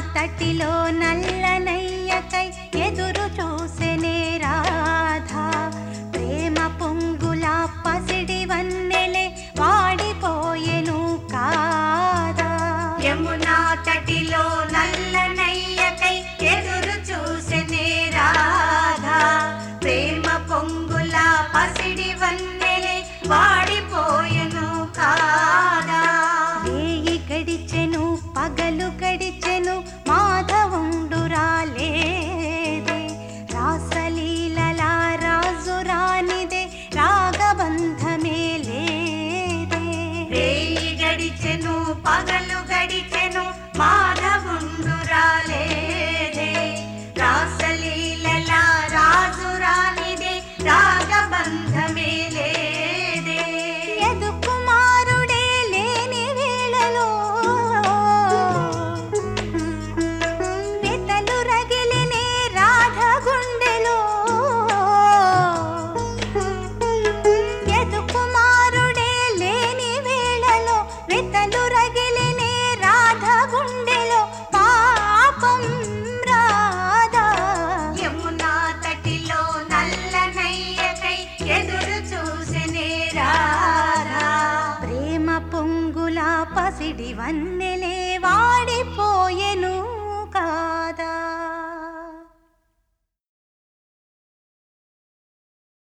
తటిలో నల్లనయ్యకై ఎదురు చూసెనే రాధా ప్రేమ పొంగుల పసిడి వన్నెలే వాడిపోయెను కాదా యమునా తటిలో నల్లనయ్యకై ఎదురు చూసెనే రాధా ప్రేమ పొంగుల పసిడి వన్నెలే వాడిపోయెను కాదా వేయి గడిచెను పగలు గడిచెను మాధవుండు రాలేదే రాసలీలల రాజు రానిదే రాగబంధమే లేదే రేయి గడిచెను పగలు గడిచెను మాధవుండు రాలేదే రాసలీలల రాజు రానిదే రాగబంధమే లేదే యదు కుమారుడే లేని వేళలో వెతలు రగిలినే రాధ గుండెలో యదు కుమారుడే లేని వేళలో వెతలు రగిలినే రాధ గుండెలో పాపం రాధా యమునా తటిలో నల్లనయ్యకై ఎదురు చూసెనే రాధా ప్రేమ పొంగుల పసిడి వన్నెలే వాడి